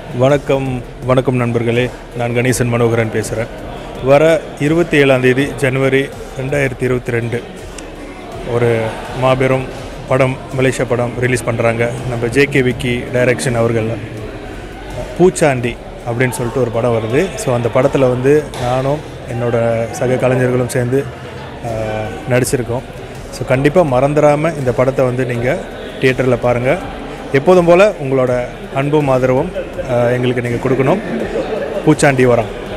வணக்கம் வணக்கம் நண்பர்களே நான் கணேசன் மனோகரன் பேசுகிறேன் வர இருபத்தி ஏழாம் தேதி ஜனவரி ரெண்டாயிரத்தி இருபத்தி ரெண்டு ஒரு மாபெரும் படம் மலேசியா படம் ரிலீஸ் பண்ணுறாங்க நம்ம ஜேகே விக்கி டைரக்ஷன் அவர்கள் பூச்சாண்டி அப்படின்னு சொல்லிட்டு ஒரு படம் வருது ஸோ அந்த படத்தில் வந்து நானும் என்னோட சக கலைஞர்களும் சேர்ந்து ஆஹ், நடிச்சிருக்கோம் ஸோ கண்டிப்பாக மறந்துடாமல் இந்த படத்தை வந்து நீங்கள் தியேட்டரில் பாருங்கள் எப்போதும் போல் உங்களோட அன்பும் ஆதரவும் ஆஹ், எங்களுக்கு நீங்கள் கொடுக்கணும் பூச்சாண்டி வரம்